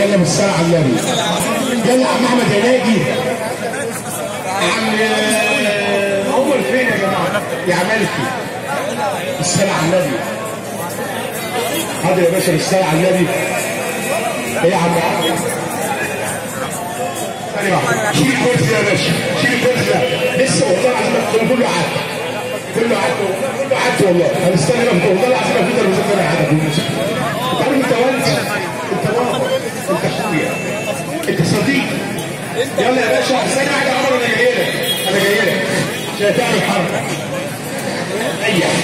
يلا بالصلاه على النبي يلا يا عم احمد هناجي عم عمر فين يا جماعه يا عمالكي الصلاه على النبي حاضر يا باشا بالصلاه على النبي ايه يا عم عمرو ثانية واحدة شيل الكرسي يا باشا شيل الكرسي ده لسه والله العظيم كله عاد كله عاد كله عاد والله هنستنى بقى والله العظيم في ترابيزات انا قاعدة انت عارف انت والدي انت بابا انت اخويا انت صديقي يلا يا باشا ثانية واحدة يا عمر انا جاي لك انا جاي لك عشان تعمل حركة ايوه